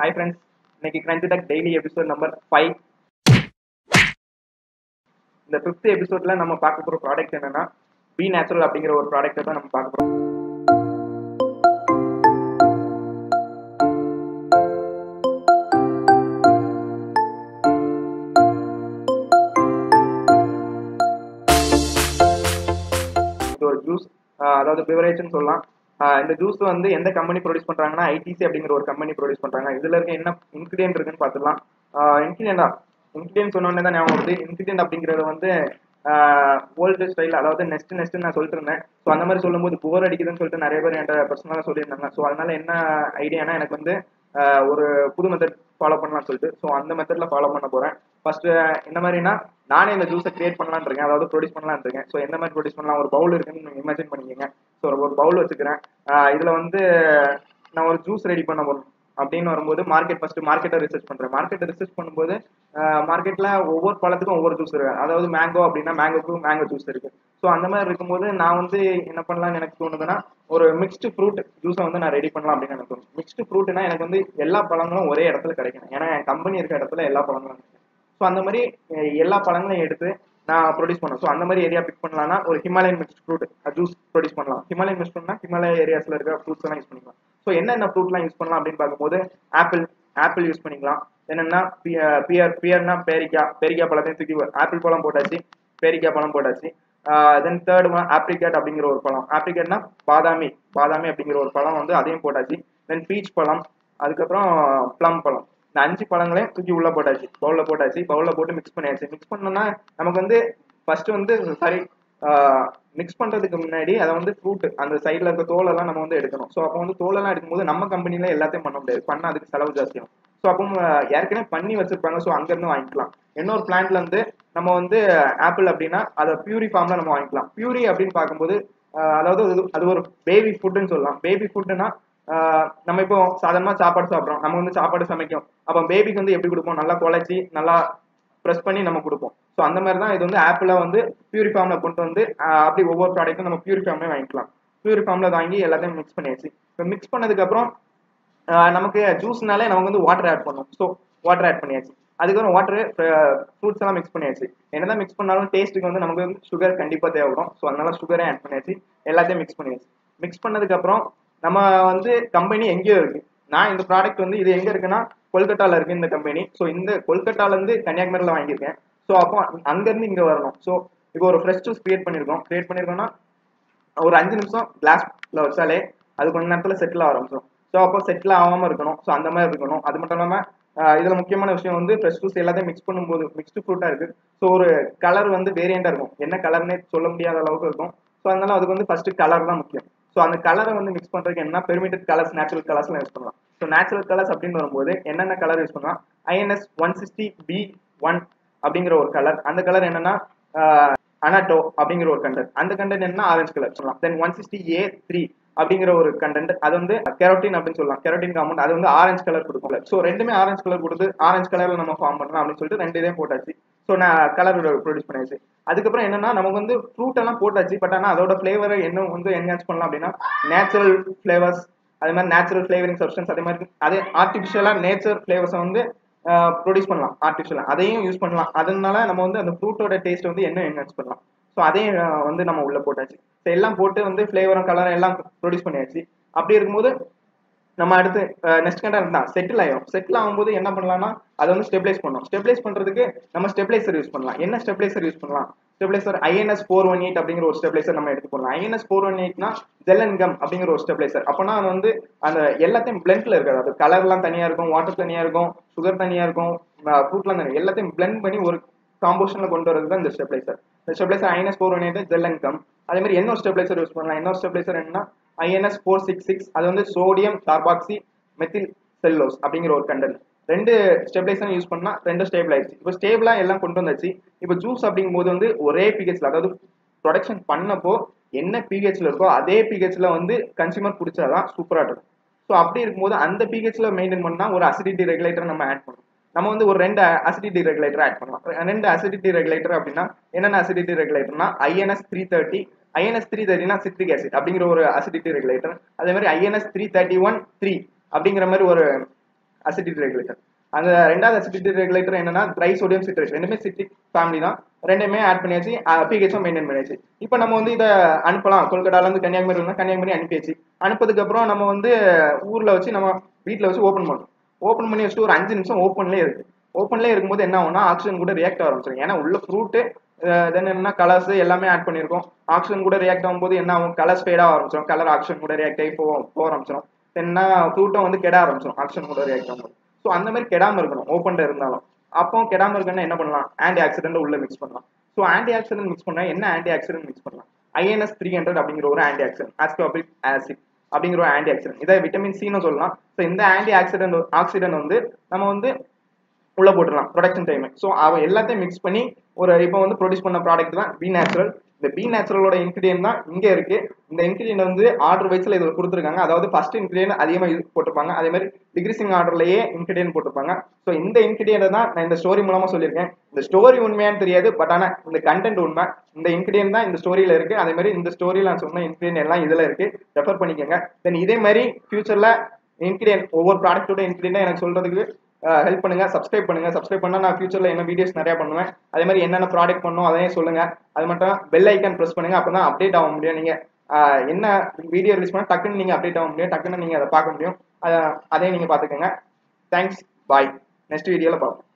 hi friends இன்னைக்கு crunchy tech daily episode number five இந்த fifth எபிசோட்ல நம்ம பார்க்க போகிற ப்ராடக்ட் என்னன்னா பி நேச்சுரல் அப்படிங்கிற ஒரு ப்ராடக்ட்டை தான் நம்ம பார்க்க போகிறோம் இது ஒரு ஜூஸ் அதாவது பிவரேஜ்னு சொல்லலாம் ஆஹ் இந்த ஜூஸ் வந்து எந்த கம்பெனி ப்ரொடியூஸ் பண்றாங்கன்னா ஐடிசி அப்படிங்கிற ஒரு கம்பெனி ப்ரொடியூஸ் பண்றாங்க இதுல இருக்க என்ன இன்கிரியன்ட் இருக்குன்னு பார்த்துக்கலாம் இன்கிரியண்டா இன்கிரியன்ட் சொன்னோடனே தான் ஞாபகம் வருது இன்கிரியன்ட் அப்படிங்கிறது வந்து ஓல்டு ஸ்டைல் அதாவது நெக்ஸ்ட் நெக்ஸ்ட் நான் சொல்லிட்டு இருந்தேன் ஸோ அந்த மாதிரி சொல்லும்போது போர் அடிக்குதுன்னு சொல்லிட்டு நிறைய பேர் என்கிட்ட பர்சனலாக சொல்லியிருந்தாங்க ஸோ அதனால என்ன ஐடியானா எனக்கு வந்து ஆஹ் ஒரு புது மெத்தட் ஃபாலோ பண்ணலாம்னு சொல்லிட்டு ஸோ அந்த மெத்தட்ல ஃபாலோ பண்ண போறேன் ஃபர்ஸ்ட் என்ன மாதிரினா நானே இந்த ஜூஸை கிரியேட் பண்ணலாம்னு இருக்கேன் அதாவது ப்ரொடியூஸ் பண்ணலாம்னு இருக்கேன் ஸோ எந்த மாதிரி ப்ரொடியூஸ் பண்ணலாம் ஒரு பவுல் இருக்குன்னு இமேஜின் பண்ணிக்கோங்க ஸோ ஒரு பவுல் வச்சுக்கிறேன் ஆஹ் இதுல வந்து நான் ஒரு ஜூஸ் ரெடி பண்ண போறேன் அப்படின்னு வரும்போது மார்க்கெட் ஃபர்ஸ்ட் மார்க்கெட்டை ரிசர்ச் பண்றேன் மார்க்கெட்டை ரிசர்ச் பண்ணும்போது மார்க்கெட்ல ஒவ்வொரு பழத்துக்கும் ஒவ்வொரு ஜூஸ் இருக்கு அதாவது மேங்கோ அப்படின்னா மேங்கோக்கு மேங்கோ ஜூஸ் இருக்கு ஸோ அந்த மாதிரி இருக்கும்போது நான் வந்து என்ன பண்ணலாம்னு எனக்கு தோணுதுன்னா ஒரு மிக்ஸ்டு ஃப்ரூட் ஜூஸை வந்து நான் ரெடி பண்ணலாம் அப்படின்னு எனக்கு தோணும் மிக்ஸ்டு ஃப்ரூட்னா எனக்கு வந்து எல்லா பழங்களும் ஒரே இடத்துல கிடைக்கணும் ஏன்னா என் கம்பெனி இருக்க இடத்துல எல்லா பழங்களும் இருக்கு ஸோ அந்த மாதிரி அஹ் எல்லா பழங்களையும் எடுத்து நான் ப்ரொடியூஸ் பண்ணேன் ஸோ அந்த மாதிரி ஏரியா பிக் பண்ணலாம்னா ஒரு Himalayan mixed fruit juice produce பண்ணலாம் ஹிமாலயன் மிக்ஸ் பண்ணா ஹிமாலய ஏரியாஸ்ல இருக்க ஃப்ரூட்ஸ் எல்லாம் யூஸ் பண்ணிக்கலாம் ஸோ என்னென்ன ஃப்ரூட்லாம் யூஸ் பண்ணலாம் அப்படின்னு பார்க்கும்போது ஆப்பிள் ஆப்பிள் யூஸ் பண்ணிக்கலாம் என்னன்னா பியர் பியர்னா பேரிக்காய் பேரிக்காய் பழத்தையும் தூக்கி ஆப்பிள் பழம் போட்டாச்சு பேரிக்காய் பழம் போட்டாச்சு தென் தேர்ட் ஒன் ஆப்ரிகேட் அப்படிங்கிற ஒரு பழம் ஆப்ரிகேட்னா பாதாமி பாதாமி அப்படிங்கிற ஒரு பழம் வந்து அதையும் போட்டாச்சு தென் பீச் பழம் அதுக்கப்புறம் ப்ளம் பழம் இந்த அஞ்சு பழங்களையும் தூக்கி உள்ள போட்டாச்சு பவுல்ல போட்டாச்சு பவுல்ல போட்டு மிக்ஸ் பண்ணியாச்சு மிக்ஸ் பண்ணோம்னா நமக்கு வந்து ஃபர்ஸ்ட் வந்து சாரி மிக்ஸ் பண்றதுக்கு முன்னாடி அதை வந்து ஃப்ரூட் அந்த சைட்ல இருக்க தோலெல்லாம் நம்ம வந்து எடுக்கணும் ஸோ அப்போ வந்து தோலெல்லாம் எடுக்கும்போது நம்ம கம்பெனில எல்லாத்தையும் பண்ண முடியாது பண்ண அதுக்கு செலவு ஜாஸ்தியாகும் ஸோ அப்போ அஹ், ஏற்கனவே பண்ணி வச்சிருப்பாங்க ஸோ அங்கிருந்து வாங்கிக்கலாம் இன்னொரு பிளான்ட்ல இருந்து நம்ம வந்து ஆப்பிள் அப்படின்னா அதை பியூரி ஃபார்ம்ல நம்ம வாங்கிக்கலாம் பியூரி அப்படின்னு பார்க்கும்போது அஹ், அதாவது அது- அது ஒரு பேபி ஃபுட்டுன்னு சொல்லலாம் பேபி ஃபுட்டுனா நம்ம இப்போ சாதாரணமா சாப்பாடு சாப்பிட்றோம் நம்ம வந்து சாப்பாடு சமைக்கும் அப்போ பேபிக்கு வந்து எப்படி கொடுப்போம் நல்லா குழச்சி நல்லா ப்ரெஸ் பண்ணி நம்ம கொடுப்போம் ஸோ அந்த மாதிரி தான் இது வந்து ஆப்பிள வந்து பியூரி ஃபார்ம்ல கொண்டு வந்து ஆஹ் அப்படி ஒவ்வொரு ப்ராடக்ட்டும் நம்ம பியூரி ஃபார்ம்ல வாங்கிக்கலாம் பியூரி ஃபார்ம்ல வாங்கி எல்லாத்தையும் மிக்ஸ் பண்ணியாச்சு இப்போ மிக்ஸ் பண்ணதுக்கு அப்புறம் ஆஹ் நமக்கு ஜூஸ்னாலே நமக்கு வந்து வாட்டர் ஆட் பண்ணும் ஸோ வாட்டர் ஆட் பண்ணியாச்சு அதுக்கப்புறம் வாட்டர் ஃப்ரூட்ஸ் எல்லாம் மிக்ஸ் பண்ணியாச்சு என்னதான் மிக்ஸ் பண்ணாலும் டேஸ்ட்டுக்கு வந்து நமக்கு வந்து சுகர் கண்டிப்பா தேவைப்படும் ஸோ அதனால சுகரே ஆட் பண்ணியாச்சு எல்லாத்தையும் மிக்ஸ் பண்ணியாச்சு மிக்ஸ் பண்ணதுக்கு அப்புறம் நம்ம வந்து கம்பெனி எங்கேயோ இருக்கு நான் இந்த ப்ராடக்ட் வந்து இது எங்க இருக்குன்னா கொல்கட்டால இருக்கு இந்த கம்பெனி ஸோ இந்த கொல்கட்டால இருந்து கன்னியாகுமரியில வாங்கியிருக்கேன் ஸோ அப்போ அங்க இருந்து இங்க வரணும் ஸோ இப்போ ஒரு ஃப்ரெஷ் ஜூஸ் கிரியேட் பண்ணிருக்கோம் கிரியேட் பண்ணிருக்கோம்னா ஒரு அஞ்சு நிமிஷம் கிளாஸ்ல வச்சாலே அது கொஞ்ச நேரத்துல செட்டில் ஆரம்பிச்சிடும் ஸோ அப்போ செட்டில் ஆகாம இருக்கணும் ஸோ அந்த மாதிரி இருக்கணும் அது மட்டும் இல்லாம ஆஹ் இதுல முக்கியமான விஷயம் வந்து ஃப்ரெஷ் ஜூஸ் எல்லாத்தையும் மிக்ஸ் பண்ணும்போது மிக்ஸ்டு ஃப்ரூட்டா இருக்கு ஸோ ஒரு கலர் வந்து வேரியண்டா இருக்கும் என்ன கலர்னே சொல்ல முடியாத அளவுக்கு இருக்கும் ஸோ அதனால அதுக்கு வந்து ஃபர்ஸ்ட் கலர் தான் முக்கியம் ஸோ அந்த கலரை வந்து மிக்ஸ் பண்றதுக்கு என்ன பெர்மிட்டட் கலர்ஸ் நேச்சுரல் கலர்ஸ்லாம் யூஸ் பண்ணலாம் ஸோ நேச்சுரல் கலர்ஸ் அப்படின்னு வரும்போது என்னென்ன கலர் யூஸ் பண்ணலாம் INS one sixty B one அப்படிங்கிற ஒரு கலர் அந்த கலர் என்னன்னா அனாட்டோ அப்படிங்கிற ஒரு கண்டென்ட் அந்த கண்டென்ட் என்ன ஆரஞ்சு கலர் சொல்லலாம் then one sixty A three அப்படிங்கிற ஒரு கண்டென்ட் அது வந்து கெரோட்டின் அப்படின்னு சொல்லலாம் கெரோட்டின் காம்பவுண்ட் அது வந்து ஆரஞ்சு கலர் கொடுக்கும் ஸோ ரெண்டுமே ஆரஞ்சு கலர் கொடுத்து ஆரஞ்சு கலர்ல நம்ம ஃபார்ம் பண்ணலாம் அப்படின்னு சொல்லிட்டு ரெண்டு இதையும் போட்டாச்சு ஸோ நான் கலர் ப்ரொடியூஸ் பண்ணியாச்சு அதுக்கப்புறம் என்னன்னா நமக்கு வந்து ஃப்ரூட் எல்லாம் போட்டாச்சு பட் ஆனால் அதோட ஃபிளேவரை என்ன வந்து என்ஹான்ஸ் பண்ணலாம் அப்படின்னா நேச்சுரல் ஃபிளேவர்ஸ் அதே மாதிரி நேச்சுரல் ஃபிளேவரிங் சப்ஸ்டன்ஸ் அதே மாதிரி அதே ஆர்டிஃபிஷியலா நேச்சர் ஃபிளேவர்ஸை வந்து ப்ரொடியூஸ் பண்ணலாம் ஆர்டிஃபிஷியலா அதையும் யூஸ் பண்ணலாம் அதனால நம்ம வந்து அந்த ஃப்ரூட்டோட டேஸ்ட் வந்து என்ன என்ஹான்ஸ் பண்ணலாம் ஸோ அதையும் அஹ், வந்து நம்ம உள்ள போட்டாச்சு ஸோ எல்லாம் போட்டு வந்து ஃபிளேவரும் கலரும் எல்லாம் ப்ரொடியூஸ் பண்ணியாச்சு அப்படி இருக்கும்போது நம்ம அடுத்து நெக்ஸ்ட் கண்டர் தான் செட்டில் ஆயிரும் செட்டில் ஆகும்போது என்ன பண்ணலாம்னா அதை வந்து ஸ்டெபிலைஸ் பண்ணணும் ஸ்டெபிலைஸ் பண்றதுக்கு நம்ம ஸ்டெபிலைசர் யூஸ் பண்ணலாம் என்ன ஸ்டெபிலைசர் யூஸ் பண்ணலாம் stabiliser INS four one eight அப்படிங்கிற ஒரு ஸ்டெபிலைசர் நம்ம எடுத்து போடலாம் ஐஎன்எஸ் ஃபோர் ஒன் எயிட்னா ஜெல்லன்கம் அப்படிங்கிற ஒரு ஸ்டெபிலைசர் அப்போனா அது வந்து அந்த எல்லாத்தையும் பிளெண்ட்ல இருக்காது அது கலர்லாம் தனியா இருக்கும் வாட்டர் தனியா இருக்கும் சுகர் தனியா இருக்கும் ஃப்ரூட்லாம் தனியா எல்லாத்தையும் பிளெண்ட் பண்ணி ஒரு காம்போஷன்ல கொண்டு வரது தான் இந்த ஸ்டெபிலைசர் இந்த stabiliser INS four one eight gellan gum அதே மாதிரி இன்னொரு ஸ்டெபிலைசர் யூஸ் பண்ணலாம் இன்னொரு ஸ்டெபிலைசர் என்னன்னா ஐஎன்எஸ் ஃபோர் சிக்ஸ் சிக்ஸ் அது வந்து சோடியம் கார்பாக்சி மெத்தில் செல்லோஸ் அப்படிங்கிற ஒரு கண்டென்ட் ரெண்டு ஸ்டெபிலைசர் யூஸ் பண்ணா ரெண்டு ஸ்டேபிள் ஆயிடுச்சு இப்போ ஸ்டேபிளா எல்லாம் கொண்டு வந்தாச்சு இப்போ ஜூஸ் அப்படிங்கும்போது வந்து ஒரே பிஹெச்ல அதாவது ப்ரொடக்ஷன் பண்ணப்போ என்ன பிஹெச்ல இருக்கோ அதே பிஹெச்ல வந்து கன்சியூமர் பிடிச்சாதான் சூப்பரா இருக்கும் ஸோ அப்படி இருக்கும்போது அந்த பிஹெச்ல மெயின்டைன் பண்ணா ஒரு அசிடிட்டி ரெகுலேட்டர் நம்ம ஆட் பண்ணணும் நம்ம வந்து ஒரு ரெண்டு அசிடிட்டி ரெகுலேட்டர் ஆட் பண்ணலாம் ரெண்டு அசிடிட்டி ரெகுலேட்டர் அப்படின்னா என்னென்ன அசிடிட்டி ரெகுலேட்டர்னா INS three thirty INS three தேர்ட்டினா சிட்ரிக் ஆசிட் அப்படிங்கிற ஒரு அசிடிட்டி ரெகுலேட்டர் அதே மாதிரி INS three thirty one three அப்படிங்கிற மாதிரி ஒரு அசிடிட்டி ரெகுலேட்டர் அந்த ரெண்டாவது அசிடிட்டி ரெகுலேட்டர் என்னன்னா ட்ரை சோடியம் சிட்ரேட் ரெண்டுமே சிட்ரிக் ஃபேமிலி தான் ரெண்டுமே ஆட் பண்ணியாச்சு பிஹெச்சும் மெயின்டைன் பண்ணியாச்சு இப்போ நம்ம வந்து இதை அனுப்பலாம் கொல்கட்டால இருந்து கன்னியாகுமரி இருந்தால் கன்னியாகுமரி அனுப்பியாச்சு அனுப்பதுக்கு அப்புறம் நம்ம வந்து ஊர்ல வச்சு நம்ம வீட்டில் வச்சு ஓப்பன் பண்ணணும் ஓப்பன் பண்ணி வச்சுட்டு ஒரு அஞ்சு நிமிஷம் ஓப்பன்லேயே இருக்கு ஓப்பன்லேயே இருக்கும்போது என்ன ஆகும்னா ஆக்சிஜன் கூட ரியாக்ட் ஆரம்பிச்சிடும் ஏன்னா உள்ள ஃப்ரூட்டு தென் என்ன கலர்ஸ் எல்லாமே ஆட் பண்ணியிருக்கோம் ஆக்சிஜன் கூட ரியாக்ட் ஆகும்போது என்ன ஆகும் கலர்ஸ் ஃபேட் ஆக ஆரம்பிச்சிடும் கலர் ஆக்சிஜன் கூட ரியாக்ட் ஆகி போக போக ஆரம்பிச்சிடும் தென்னா ஃப்ரூட்டும் வந்து கெட ஆரம்பிச்சிடும் ஆக்சிஜன் கூட ரியாக்ட் ஆகும்போது ஸோ அந்த மாதிரி கெடாம இருக்கணும் ஓப்பன்ல இருந்தாலும் அப்போ கெடாம இருக்கணும்னா என்ன பண்ணலாம் ஆன்டி ஆக்சிடென்ட் உள்ள மிக்ஸ் பண்ணலாம் ஸோ ஆன்டி ஆக்சிடென்ட் மிக்ஸ் பண்ணா என்ன ஆன்டி ஆக்சிடென்ட் மிக்ஸ் பண்ணலாம் ஐஎன்எஸ் த்ரீ ஹண்ட்ரட் அப்படிங்கிற ஒரு ஆன்டி ஆக்சிடென்ட் ஆஸ்காபிக் ஆசிட் அப்படிங்கிற ஒரு ஆன்டி ஆக்சிடென்ட் இதை விட்டமின் சின்னு சொல்லலாம் ஸோ இந்த ஆன்டி ஆக்சிடென்ட் ஆக்சிடென்ட் வந்து நம்ம வந்து உள்ள போட்டுடலாம் ப்ரொடக்ஷன் டைம் ஸோ அவ எல்லாத்தையும் மிக்ஸ் பண்ணி ஒரு இப்போ வந்து ப்ரொடியூஸ் பண்ண ப்ராடக்ட் தான் பி நேச்சுரல் இந்த பி நேச்சுரலோட இன்கிரியன் தான் இங்கே இருக்கு இந்த இன்கிரியன் வந்து ஆர்டர் வைஸ்ல இதில் கொடுத்துருக்காங்க அதாவது ஃபர்ஸ்ட் இன்கிரியன் அதிகமாக யூஸ் போட்டிருப்பாங்க அதே மாதிரி டிகிரிசிங் ஆர்டர்லயே இன்கிரியன் போட்டிருப்பாங்க ஸோ இந்த இன்கிரியனை தான் நான் இந்த ஸ்டோரி மூலமா சொல்லியிருக்கேன் இந்த ஸ்டோரி உண்மையான்னு தெரியாது பட் ஆனால் இந்த கண்டென்ட் உண்மை இந்த இன்கிரியன் தான் இந்த ஸ்டோரியில இருக்கு அதே மாதிரி இந்த ஸ்டோரியில் நான் சொன்ன இன்கிரியன் எல்லாம் இதுல இருக்கு ரெஃபர் பண்ணிக்கோங்க தென் இதே மாதிரி ஃபியூச்சர்ல இன்கிரியன் ஒவ்வொரு ப்ராடக்ட்டோட இன்கிரியன் எனக்கு சொல்றதுக்கு ஹெல்ப் பண்ணுங்க சப்ஸ்கிரைப் பண்ணுங்க சப்ஸ்கிரைப் பண்ணா நான் ஃபியூச்சர்ல என்ன வீடியோஸ் நிறைய பண்ணுவேன் அதே மாதிரி என்னென்ன ப்ராடக்ட் பண்ணணும் அதையும் சொல்லுங்க அது மட்டும் பெல் ஐக்கான் ப்ரெஸ் பண்ணுங்க அப்பதான் அப்டேட் ஆக முடியும் நீங்க ஆஹ் என்ன வீடியோ ரிலீஸ் பண்ணா டக்குன்னு நீங்க அப்டேட் ஆக முடியும் டக்குன்னு நீங்க அதை பார்க்க முடியும் அதையும் நீங்க பாத்துக்கோங்க தேங்க்ஸ் பாய் நெக்ஸ்ட் வீடியோல பார்ப்போம்